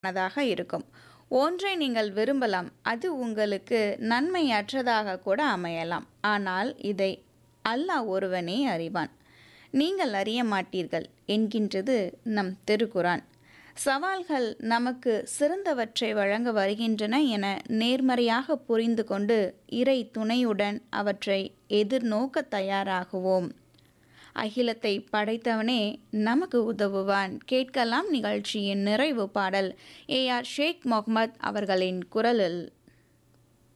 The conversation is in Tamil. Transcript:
னதாக இருக்கும். ஒன்றை நீங்கள் விரும்பலாம். அது உங்களுக்கு நன்மையற்றதாக கூட அமையலாம். ஆனால் இதை அல்லாஹ் ஒருவனே அறிவான். நீங்கள் அறிய மாட்டீர்கள் என்கின்றது நம் திருக்குரான். சவால்கள் நமக்கு சிறந்தவற்றை வழங்க வருகின்றன என நேர்மறையாக புரிந்து கொண்டு இறை துணையுடன் அவற்றை எதிர்நோக்கத் தயாராகுவோம். அகிலத்தை படைத்தவனே நமக்கு உதவுவான். கேட்கலாம் நிகழ்ச்சியின் நிறைவு பாடல் ஏ. ஆர். ஷேக் மொஹம்மத் அவர்களின் குரலில்